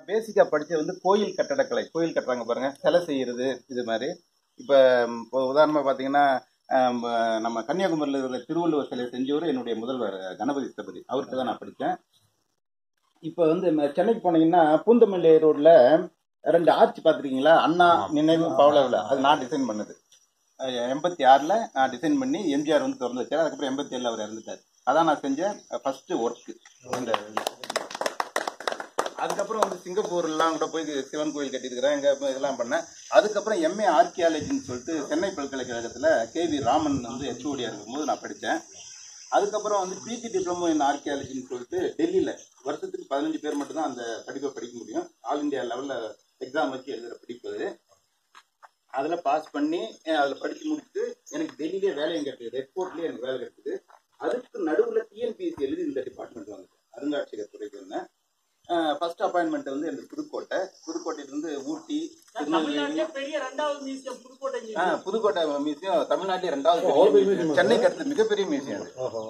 பேசிக்கா படிச்சது வந்து கோயில் கட்டடக்கலை கோயில் கட்டுறாங்க பாருங்க சிலை செய்யறது இது மாதிரி இப்ப ம், இப்போ உதாரணமா பாத்தீங்கன்னா ஆம், நம்ம கன்னியாகுமரியில் இருக்கிற திருவள்ளுவர் சிலை செஞ்சவர் என்னுடைய முதல்வர் கணபதி ஸ்தபதி அவர்கிட்ட தான் நான் படித்தேன் இப்போ வந்து ம- சென்னைக்கு போனீங்கன்னா பூந்தமல்லி ரோட்ல ரெண்டு ஆர்ச் பார்த்துருக்கீங்களா அண்ணா நினைவு பவளவில் அது நான் டிசைன் பண்ணது எண்பத்தி ஆறில் நான் டிசைன் பண்ணி எம்ஜிஆர் வந்து திறந்து வச்சார் அதுக்கப்புறம் எண்பத்தி ஏழில் அவர் இறந்துட்டார் அதான் நான் செஞ்ச ஃபர்ஸ்ட் ஒர்க்கு இந்த அதுக்கப்புறம் வந்து சிங்கப்பூர்லாம் கூட போய் சிவன் கோயில் கட்டியிருக்கிறேன் இங்கே இதெல்லாம் பண்ணேன் அதுக்கப்புறம் எம்ஏ ஆர்கியாலஜின்னு சொல்லிட்டு சென்னை பல்கலைக்கழகத்தில் கேவி ராமன் வந்து ஹெச்ஓடியாக இருக்கும்போது நான் படித்தேன் அதுக்கப்புறம் வந்து பிஜி டிப்ளமோ இன் ஆர்கியாலஜின்னு சொல்லிட்டு டெல்லியில் வருஷத்துக்கு பதினஞ்சு பேர் மட்டும்தான் அந்த படிப்பை படிக்க முடியும் ஆல் இந்தியா லெவலில் எக்ஸாம் வச்சு எழுதுகிற படிப்பு அது அதில் பாஸ் பண்ணி அதில் படித்து முடிச்சுட்டு எனக்கு டெல்லியிலே வேலையும் கிடைச்சது ரெட்போர்ட்லேயே எனக்கு வேலை கிடைச்சது அதுக்கு நடுவில் டிஎன்பிஎஸ்சி எழுதி இந்த டிபார்ட்மெண்ட் வந்தது அருங்காட்சியகத் துறைக்கு வந்தேன் ஃபர்ஸ்ட் அப்பாயின்மெண்ட் வந்து எனக்கு புதுக்கோட்டை புதுக்கோட்டையிலிருந்து ஊட்டி திருநெல்வேலி தமிழ்நாட்டிலே பெரிய ரெண்டாவது மியூசியம் புதுக்கோட்டை ஆ, மியூசியம் புதுக்கோட்டை மியூசியம் தமிழ்நாட்டிலே ரெண்டாவது பெரிய மியூசியம். சென்னைக்கு அடுத்து மிகப்பெரிய மியூசியம் அது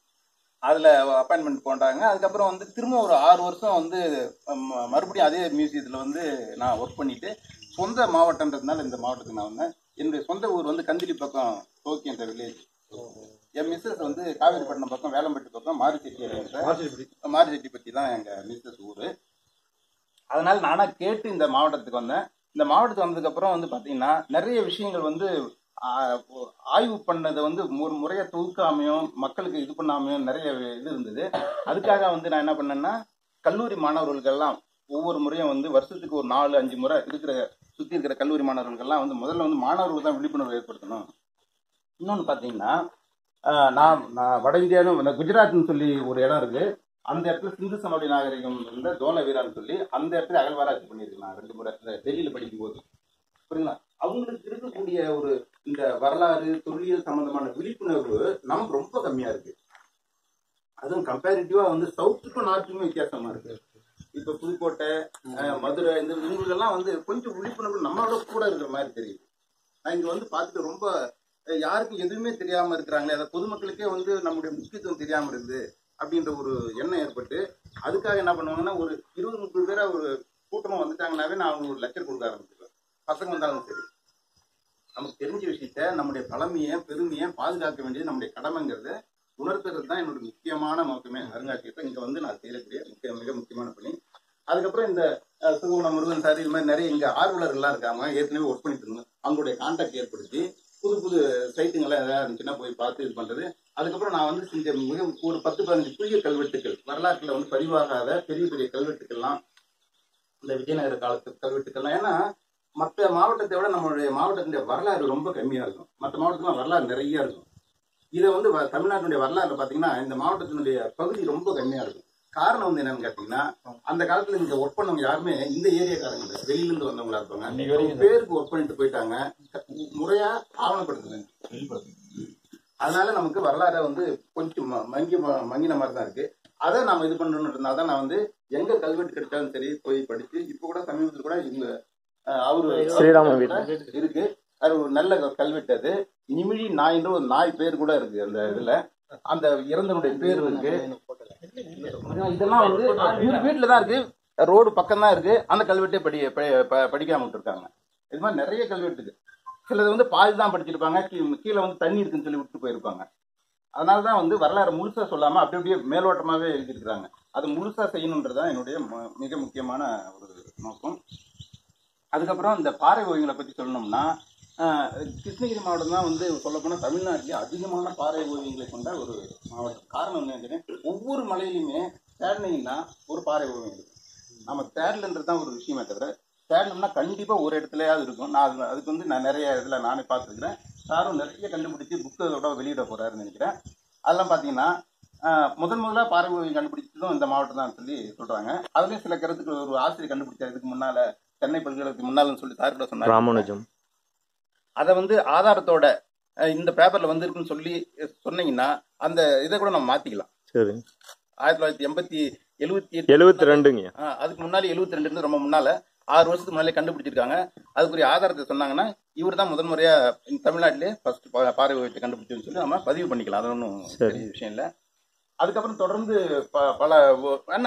அதுல அப்பாயின்மெண்ட் போட்டாங்க அதுக்கப்புறம் வந்து திரும்ப ஒரு ஆறு வருஷம் வந்து ம- மறுபடியும் அதே மியூசியத்துல வந்து நான் ஒர்க் பண்ணிட்டு சொந்த மாவட்டம்ன்றதுனால இந்த மாவட்டத்துக்கு நான் வந்தேன் என்னுடைய சொந்த ஊர் வந்து கந்திலி பக்கம் டோக்கி என்ற வில்லேஜ் என் மிஸ்ஸஸ் வந்து காவேரிப்பட்டினம் பக்கம் வேலம்பட்டி பக்கம் மாரிச்செட்டி மாரிச்செட்டி பத்தி தான் எங்க மிஸ்ஸஸ் ஊரு அதனால நானா கேட்டு இந்த மாவட்டத்துக்கு வந்தேன் இந்த மாவட்டத்துக்கு வந்ததுக்கு அப்புறம் வந்து பாத்தீங்கன்னா நிறைய விஷயங்கள் வந்து ஆ, ஆய்வு பண்ணதை வந்து ஒரு முறையா தொகுக்காமையும் மக்களுக்கு இது பண்ணாமையும் நிறைய இது இருந்தது அதுக்காக வந்து நான் என்ன பண்ணேன்னா கல்லூரி மாணவர்களுக்கெல்லாம் ஒவ்வொரு முறையும் வந்து வருஷத்துக்கு ஒரு நாலு அஞ்சு முறை இருக்கிற சுத்தி இருக்கிற கல்லூரி மாணவர்களுக்கெல்லாம் வந்து முதல்ல வந்து மாணவர்கள் தான் விழிப்புணர்வு ஏற்படுத்தணும் இன்னொன்று பார்த்தீங்கன்னா ஆஹ், நான் நான் வட இந்தியாவிலும் இந்த குஜராத்னு சொல்லி ஒரு இடம் இருக்கு அந்த இடத்துல சிந்து சமவெளி நாகரிகம் இருந்த தோலவீரான்னு சொல்லி அந்த இடத்துல அகழ்வாராய்ச்சி பண்ணியிருக்கேன் நான் ரெண்டு முறை இந்த டெல்லியில் படிக்கும்போது புரியுங்களா அவங்களுக்கு இருக்கக்கூடிய ஒரு இந்த வரலாறு தொல்லியல் சம்பந்தமான விழிப்புணர்வு நம்ம ரொம்ப கம்மியா இருக்கு அதுவும் கம்பேரிட்டிவா வந்து சவுத்துக்கும் நார்த்துக்கும் வித்தியாசமா இருக்கு இப்ப புதுக்கோட்டை அஹ், மதுரை இந்த இவங்களுக்கெல்லாம் வந்து கொஞ்சம் விழிப்புணர்வு நம்மளோட கூட இருக்கிற மாதிரி தெரியுது நான் இங்க வந்து பார்த்துட்டு ரொம்ப அஹ், யாருக்கும் எதுவுமே தெரியாம இருக்கிறாங்களே அதை பொதுமக்களுக்கே வந்து நம்முடைய முக்கியத்துவம் தெரியாம இருக்குது அப்படின்ற ஒரு எண்ணம் ஏற்பட்டு அதுக்காக என்ன பண்ணுவாங்கன்னா ஒரு இருபது முப்பது பேரா ஒரு கூட்டமா வந்துட்டாங்கன்னாவே நான் அவங்களுக்கு ஒரு லெக்சர் கொடுக்க ஆரம்பிச்சிருவேன் பசங்க வந்தாலும் சரி நமக்கு தெரிஞ்ச விஷயத்த நம்முடைய பழமையை பெருமையை பாதுகாக்க வேண்டியது நம்முடைய கடமைங்கிறத உணர்த்துறது தான் என்னோட முக்கியமான நோக்கமே அருங்காட்சியகத்தை இங்க வந்து நான் செய்யக்கூடிய முக்கிய மிக முக்கியமான பணி அதுக்கப்புறம் இந்த அஹ், சுகுண முருகன் சார் இது மாதிரி நிறைய இங்க ஆர்வலர்கள்லாம் இருக்காங்க ஏற்கனவே ஒர்க் பண்ணிட்டு இருந்தாங்க அவங்களுடைய கான்டாக்ட் ஏற்படுத்தி புது புது சைட்டுங்கெல்லாம் எதாவது இருந்துச்சுன்னா போய் பார்த்து இது பண்றது அதுக்கப்புறம் நான் வந்து செஞ்ச மிக ஒரு பத்து பதினஞ்சு புதிய கல்வெட்டுகள் வரலாற்றுல வந்து பதிவாகாத பெரிய பெரிய கல்வெட்டுக்கள்லாம் இந்த விஜயநகர காலத்து கல்வெட்டுக்கள்லாம் ஏன்னா மற்ற மாவட்டத்தை விட நம்மளுடைய மாவட்டத்தினுடைய வரலாறு ரொம்ப கம்மியா இருக்கும் மற்ற மாவட்டத்துல வரலாறு நிறைய இருக்கும் இதை வந்து வ- தமிழ்நாட்டினுடைய வரலாறுல பாத்தீங்கன்னா இந்த மாவட்டத்தினுடைய பகுதி ரொம்ப கம்மியா இருக்கும் காரணம் வந்து என்னன்னு கேட்டீங்கன்னா அந்த காலத்துல இங்க ஒர்க் பண்ணவங்க யாருமே இந்த ஏரியாக்காரங்க இல்ல. வெளியில இருந்து வந்தவங்களா இருப்பாங்க ஒரு பேருக்கு ஒர்க் பண்ணிட்டு போயிட்டாங்க முறையா ஆவணப்படுத்துங்க அதனால நமக்கு வரலாறு வந்து கொஞ்சம் ம- மங்கி ம- மங்கின மாதிரி தான் இருக்கு அதை நாம இது பண்ணணுன்றதுனால தான் நான் வந்து எங்க கல்வெட்டு கிடைச்சாலும் சரி போய் படிச்சு இப்ப கூட சமீபத்தில் கூட இங்க அஹ், அவரு ஸ்ரீராம இருக்கு அது ஒரு நல்ல கல்வெட்டு அது நிமிழி நாயின்னு ஒரு நாய் பேர் கூட இருக்கு அந்த இதுல அந்த இறந்தனுடைய பேர் இருக்கு இதெல்லாம் வந்து இவர் வீட்டுல தான் இருக்கு ரோடு பக்கம் தான் இருக்கு அந்த கல்வெட்டே படி ப- ப- படிக்காம விட்டுருக்காங்க இது மாதிரி நிறைய கல்வெட்டு இருக்கு சிலது வந்து பாதி தான் படிச்சிருப்பாங்க கீ- கீழே வந்து தண்ணி இருக்குன்னு சொல்லி விட்டு போயிருப்பாங்க அதனால தான் வந்து வரலாறு முழுசா சொல்லாம அப்படி அப்படியே மேலோட்டமாவே எழுதியிருக்கிறாங்க அது முழுசா செய்யணுன்றதுதான் என்னுடைய மு- மிக முக்கியமான ஒரு நோக்கம் அதுக்கப்புறம் இந்த பாறை ஓவியங்களை பத்தி சொல்லணும்னா ஆஹ், கிருஷ்ணகிரி மாவட்டம் தான் வந்து சொல்லப்போனால் தமிழ்நாட்டிலே அதிகமான பாறை ஓவியங்களை கொண்ட ஒரு மாவட்டம் காரணம் என்னன்னு ஒவ்வொரு மலையிலுமே தேடினீங்கன்னா ஒரு பாறை ஓவியம் இருக்கு நம்ம தேடலன்றது தான் ஒரு விஷயமே தவிர தேடணும்னா கண்டிப்பா ஒரு இடத்துலயாவது இருக்கும் நான் அது- அதுக்கு வந்து நான் நிறைய இதுல நானே பார்த்துருக்கிறேன் சாரும் நிறைய கண்டுபிடிச்சு புக்கோட வெளியிட போறாருன்னு நினைக்கிறேன் அதெல்லாம் பாத்தீங்கன்னா ஆஹ், முதன் முதலா பாறை ஓவியம் கண்டுபிடிச்சதும் இந்த மாவட்டம் தான் சொல்லி சொல்றாங்க அதுலயும் சில கருத்துக்கு ஒரு ஆசிரியர் கண்டுபிடிச்சார் இதுக்கு முன்னால சென்னை பல்கலைக்கழகத்துக்கு முன்னாலன்னு சொல்லி சார் கூட சொன்னாங்க ராமானுஜம் அதை வந்து ஆதாரத்தோட அஹ், இந்த பேப்பர்ல வந்திருக்குன்னு சொல்லி சொன்னீங்கன்னா அந்த இதை கூட நம்ம மாத்திக்கலாம் சரி ஆயிரத்தி தொள்ளாயிரத்தி எண்பத்தி எழுபத்தி எட்டு எழுபத்தி ரெண்டுங்க ஆ, அதுக்கு முன்னாடி எழுபத்தி ரெண்டு இருந்து ரொம்ப முன்னால ஆறு வருஷத்துக்கு முன்னாலே கண்டுபிடிச்சிருக்காங்க அதுக்குரிய ஆதாரத்தை சொன்னாங்கன்னா இவர் தான் முதன் முறையா இந்த தமிழ்நாட்டிலே ஃபர்ஸ்ட் பாறை ஓவியத்தை கண்டுபிடிச்சுன்னு சொல்லி நம்ம பதிவு பண்ணிக்கலாம் அது ஒன்றும் சரி. பெரிய விஷயம் இல்லை அதுக்கப்புறம் தொடர்ந்து ப- பல ஓ- ஏன்னா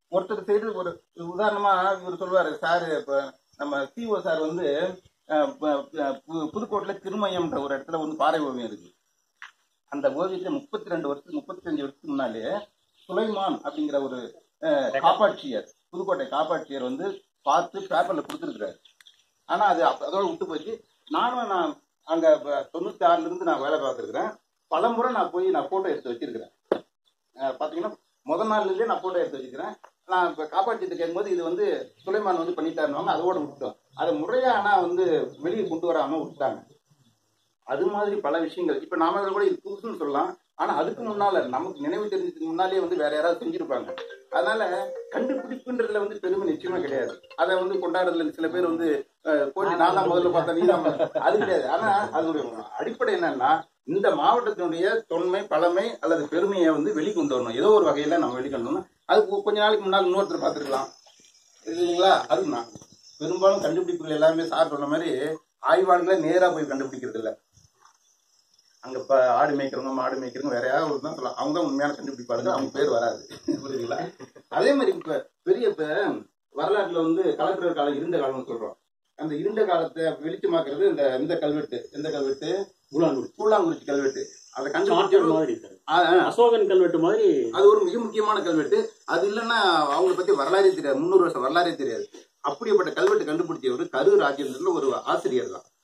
ஒருத்தர் சைடு ஒரு உதாரணமா இவர் சொல்லுவாரு சார் இப்ப நம்ம சிஓ சார் வந்து அஹ், ப- ப- பு- புதுக்கோட்டையில திருமயம்ன்ற ஒரு இடத்துல வந்து பாறை ஓவியம் இருக்கு அந்த ஓவியத்துல முப்பத்தி ரெண்டு வருஷத்துக்கு முப்பத்தஞ்சு வருஷத்துக்கு முன்னாலே சுலைமான் அப்படிங்கிற ஒரு அஹ், காப்பாட்சியர் புதுக்கோட்டை காப்பாட்சியர் வந்து பார்த்து பேப்பர்ல கொடுத்துருக்கிறாரு ஆனா அது அப்ப- அதோட விட்டு போச்சு நானும் நான் அங்க ப- தொண்ணூத்தி ஆறுல இருந்து நான் வேலை பார்த்துருக்கிறேன் பல முறை நான் போய் நான் போட்டோ எடுத்து வச்சிருக்கிறேன் அஹ் பாத்தீங்கன்னா முதல் நாள்ல இருந்தே நான் போட்டோ எடுத்து வச்சிருக்கிறேன் நான் இப்ப காப்பாற்றிட்டு கேட்கும்போது இது வந்து சுலைமான் வந்து பண்ணிட்டாருவாங்க அதோட விட்டோம் அதை முறையா ஆனா வந்து வெளியே கொண்டு வராம விட்டாங்க அது மாதிரி பல விஷயங்கள் இப்ப நாம கூட இது புதுசுன்னு சொல்லலாம் ஆனா அதுக்கு முன்னால நமக்கு நினைவு தெரிஞ்சதுக்கு முன்னாலே வந்து வேற யாராவது செஞ்சிருப்பாங்க அதனால கண்டுபிடிப்புன்றதுல வந்து பெருமை நிச்சயமா கிடையாது அதை வந்து கொண்டாடுறதுல சில பேர் வந்து அஹ், போட்டி நான் தான் முதல்ல பார்த்தேன் நீ தான் முதல்ல. அது கிடையாது ஆனா அதனுடைய அடிப்படை என்னன்னா இந்த மாவட்டத்தினுடைய தொன்மை பழமை அல்லது பெருமையை வந்து வெளிக்கொண்டு வரணும் ஏதோ ஒரு வகையில நம்ம வெளிக்கொண்டு வரணும் அது கொஞ்ச நாளைக்கு முன்னால் இன்னொருத்தர் பார்த்துருக்கலாம் இல்லைங்களா அதுதான் பெரும்பாலும் கண்டுபிடிப்புகள் எல்லாமே சார் சொன்ன மாதிரி ஆய்வாளர்களே நேரா போய் கண்டுபிடிக்கிறது இல்ல அங்க இப்ப ஆடு மேய்க்கிறவங்க மாடு மேய்க்கிறவங்க வேற யாராவது ஒரு தான் சொல்லலாம் அவங்க தான் உண்மையான கண்டுபிடிப்பாளர்கள் அவங்க பேர் வராது புரியுதுங்களா அதே மாதிரி இப்ப பெரிய இப்ப வரலாற்றுல வந்து கலப்பிரர் காலம் இருண்ட காலம்னு சொல்றோம் அந்த இருண்ட காலத்தை வெளிச்சமாக்குறது இந்த இந்த கல்வெட்டு எந்த கல்வெட்டு கூழாங்குடி கூழாங்குறிச்சி கல்வெட்டு அதை சாட்டர் கண்டுபிடிச்சது மாதிரி சார் ஆ, ஆ. அசோகன் கல்வெட்டு மாதிரி அது ஒரு மிக முக்கியமான கல்வெட்டு அது இல்லைன்னா அவங்கள பத்தி வரலாறே தெரியாது முந்நூறு வருஷம் வரலாறே தெரியாது அப்படிப்பட்ட கல்வெட்டு கண்டுபிடிச்சவர் கரு ராஜேந்திரன் ஒரு ஆசிரியர் தான்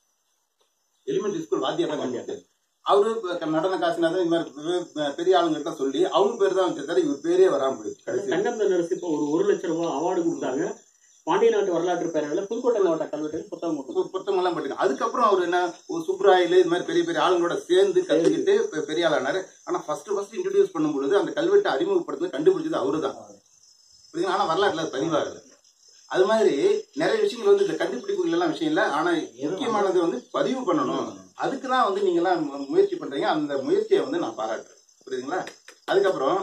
எலிமெண்டரி ஸ்கூல் வாத்தியார் தான் கண்டுபிடிச்சாரு அவரு இப்ப நடன காசினாதான் இந்த மாதிரி பெ- பெரிய ஆளுங்கிட்ட சொல்லி அவங்க பேர் தான் வச்சிருக்காரு இவர் பேரே வராம போயிடுச்சு கடைசி தங்கம் தென்னரசு இப்போ ஒரு ஒரு லட்சம் ரூபாய் அவார்டு கொடுத்தாங்க பாண்டிய நாட்டு வரலாற்று பேரவையில் புதுக்கோட்டை மாவட்ட கல்வெட்டு புத்தகம் கொடுத்தாங்க புத்தகம் எல்லாம் படிங்க அதுக்கப்புறம் அவர் என்ன ஒரு சுப்ராயில் இது மாதிரி பெரிய பெரிய ஆளுங்களோட சேர்ந்து கத்துக்கிட்டு பெ- பெரிய ஆளானாரு ஆனா ஃபர்ஸ்ட் ஃபர்ஸ்ட் இன்ட்ரடியூஸ் பண்ணும்பொழுது அந்த கல்வெட்டை அறிமுகப்படுத்துறது கண்டுபிடிச்சது அவரு தான் புரியுதுங்களா ஆனா வரலாற்றுல அது பதிவாகல அது மாதிரி நிறைய விஷயங்கள் வந்து இந்த கண்டுபிடிப்புகள் எல்லாம் விஷயம் இல்ல ஆனா முக்கியமானது வந்து பதிவு பண்ணணும் அதுக்கு தான் வந்து நீங்க எல்லாம் மு- முயற்சி பண்றீங்க அந்த முயற்சியை வந்து நான் பாராட்டுறேன் புரியுதுங்களா அதுக்கப்புறம்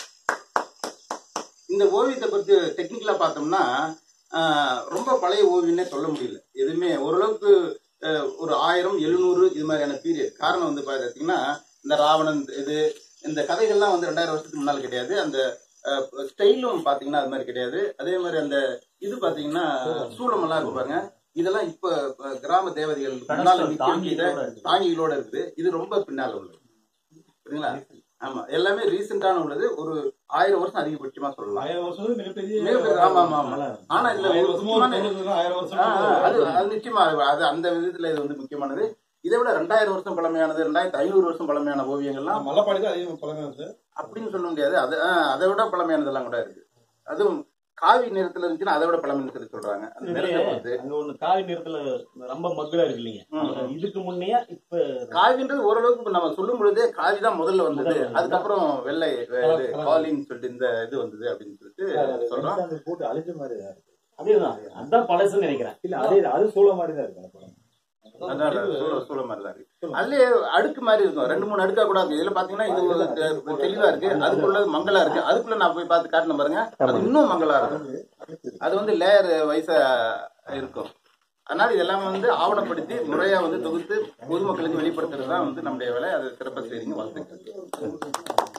இந்த ஓவியத்தை பத்தி டெக்னிக்கலா பார்த்தோம்னா ஆஹ், ரொம்ப பழைய ஓவியம்னே சொல்ல முடியல எதுவுமே ஓரளவுக்கு ஆஹ், ஒரு ஆயிரம் எழுநூறு இது மாதிரியான பீரியட் காரணம் வந்து பார்த்தீங்கன்னா இந்த ராவணன் இது இந்த கதைகள்லாம் வந்து ரெண்டாயிரம் வருஷத்துக்கு முன்னால் கிடையாது அந்த ஸ்டைலும் பாத்தீங்கன்னா அது மாதிரி கிடையாது அதே மாதிரி அந்த இது பாத்தீங்கன்னா சூளம் எல்லாம் இருக்கு பாருங்க இதெல்லாம் இப்ப அஹ், கிராம தேவதைகள் முன்னால நிக்க இத தாங்கிகளோட இருக்குது இது ரொம்ப பின்னால உள்ளது புரியுங்களா ஆமா எல்லாமே ரீசெண்டான உள்ளது ஒரு ஆயிரம் வருஷம் அதிகபட்சமா சொல்லலாம் ஆயிரம் வருஷம் மிகப்பெரிய மிகப்பெரிய- ஆமா ஆமா ஆமா ஆனா இதுல ஆயிரம் ஒரு வருஷமோ முக்கியமான தொண்ணூறு ஆயிரம் வருஷம் ஆ, ஆ, அது அது நிச்சயமா அது- அது அந்த விதத்துல இது வந்து முக்கியமானது இதை விட ரெண்டாயிரம் வருஷம் பழமையானது ரெண்டாயிரத்தி ஐநூறு வருஷம் பழமையான ஓவியங்கள்லாம் மலைப்பாடி தான் அதிகம் பழமையானது சார் அப்படின்னு சொல்ல முடியாது அது ஆ, அதை விட பழமையானதெல்லாம் கூட இருக்கு அதுவும் காவி நிறத்துல இருந்துச்சுன்னா அதை விட பழமைன்னு சொல்லி சொல்றாங்க அந்த நிறத்தை பொறுத்து அங்க ஒண்ணு காவி நிறத்துல ரொம்ப மக்குலா இருக்கு இல்லைங்க ம். இதுக்கு முன்னையா இப்ப காவின்றது ஓரளவுக்கு இப்ப நம்ம சொல்லும் பொழுதே காவி தான் முதல்ல வந்தது முதல்ல. அதுக்கப்புறம் வெள்ளை இது காலின்னு சொல்லிட்டு இந்த இது வந்தது அப்படின்னு சொல்லிட்டு சொல்றோம் போட்டு அழிஞ்ச மாதிரி தான் இருக்கு அதேதான் அதான் பழசுன்னு நினைக்கிறேன் இல்ல அதே அது சோள மாதிரி தான் இருக்கு அந்த படம் அதான் சூழ சூழ மாதிரி தான் இருக்கு அதுலயே அடுக்கு மாதிரி இருக்கும் ரெண்டு மூணு அடுக்கா கூட இருக்கு இதுல பாத்தீங்கன்னா இது ஒரு தெ- தெளிவா இருக்கு அதுக்குள்ள மங்களா இருக்கு அதுக்குள்ள நான் போய் பார்த்து காட்டின பாருங்க அது இன்னும் மங்களா இருக்கும் அது வந்து லேயர் வயசா இருக்கும் அதனால இதெல்லாம் வந்து ஆவணப்படுத்தி முறையா வந்து தொகுத்து பொதுமக்களுக்கு வெளிப்படுத்துறது தான் வந்து நம்முடைய வேலை அதை சிறப்பாக செய்றீங்க வாழ்த்துக்கள்